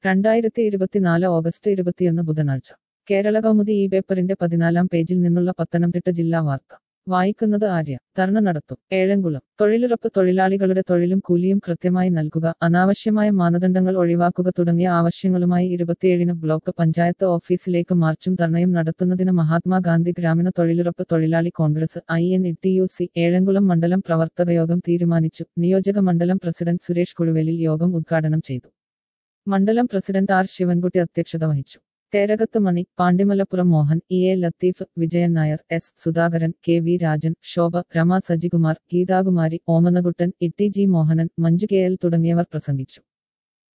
രണ്ടായിരത്തി ഇരുപത്തിനാല് ഓഗസ്റ്റ് ഇരുപത്തിയൊന്ന് ബുധനാഴ്ച കേരള കൗമുദി ഈ പേപ്പറിന്റെ പതിനാലാം പേജിൽ നിന്നുള്ള പത്തനംതിട്ട ജില്ലാ വാർത്ത വായിക്കുന്നത് ആര്യ ധർണ നടത്തും ഏഴംകുളം തൊഴിലുറപ്പ് തൊഴിലാളികളുടെ തൊഴിലും കൂലിയും കൃത്യമായി നൽകുക അനാവശ്യമായ മാനദണ്ഡങ്ങൾ ഒഴിവാക്കുക തുടങ്ങിയ ആവശ്യങ്ങളുമായി ഇരുപത്തിയേഴിന് ബ്ലോക്ക് പഞ്ചായത്ത് ഓഫീസിലേക്ക് മാർച്ചും ധർണയും നടത്തുന്നതിന് മഹാത്മാഗാന്ധി ഗ്രാമീണ തൊഴിലുറപ്പ് തൊഴിലാളി Congress I N T U C Ezhamkulam മണ്ഡലം പ്രവർത്തകയോഗം തീരുമാനിച്ചു നിയോജക മണ്ഡലം പ്രസിഡന്റ് സുരേഷ് കുഴുവേലിൽ യോഗം ഉദ്ഘാടനം ചെയ്തു മണ്ഡലം പ്രസിഡന്റ് ആർ ശിവൻകുട്ടി അധ്യക്ഷത വഹിച്ചു Therakath Mani Pandimalappuram Mohan E A Latheef Vijayan Nair S Sudhakaran K V Rajan Shobha Rama Sajikumar Geethakumari Omanakuttan E T G Mohanan Manju K L തുടങ്ങിയവർ പ്രസംഗിച്ചു